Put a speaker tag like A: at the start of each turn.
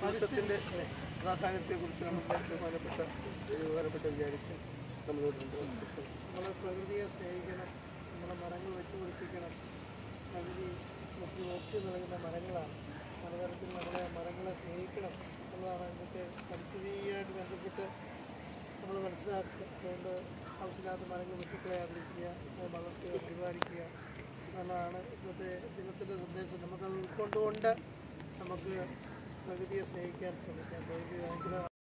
A: ടൂറിസത്തിൻ്റെ പ്രാധാന്യത്തെക്കുറിച്ച് നമ്മുടെ ബഹുമാനപ്പെട്ട ബഹുമാനപ്പെട്ട വിചാരിച്ച് നമ്മളോടുണ്ട്
B: നമ്മൾ പ്രകൃതിയെ സ്നേഹിക്കണം നമ്മുടെ മരങ്ങൾ വെച്ച് പിടിപ്പിക്കണം പ്രകൃതി നമുക്ക് ഓക്സിജൻ നൽകുന്ന മരങ്ങളാണ് പലതരത്തിൽ നമ്മളെ മരങ്ങളെ സ്നേഹിക്കണം എന്നുള്ളതാണ് ഇന്നത്തെ പരിസ്ഥിതിയുമായിട്ട് ബന്ധപ്പെട്ട് നമ്മൾ മനസ്സിലാക്കുക അതുകൊണ്ട് ആവശ്യമില്ലാത്ത മരങ്ങൾ വെട്ടിക്കളയാതിരിക്കുക അത് വളർത്തുക പരിപാലിക്കുക എന്നുള്ളതാണ് ഇന്നത്തെ ദിനത്തിൻ്റെ സന്ദേശം നമുക്കത് ഉൾക്കൊണ്ടുകൊണ്ട് നമുക്ക് പ്രകൃതിയെ സ്നേഹിക്കാൻ ശ്രമിക്കാം പ്രകൃതി ഭയങ്കര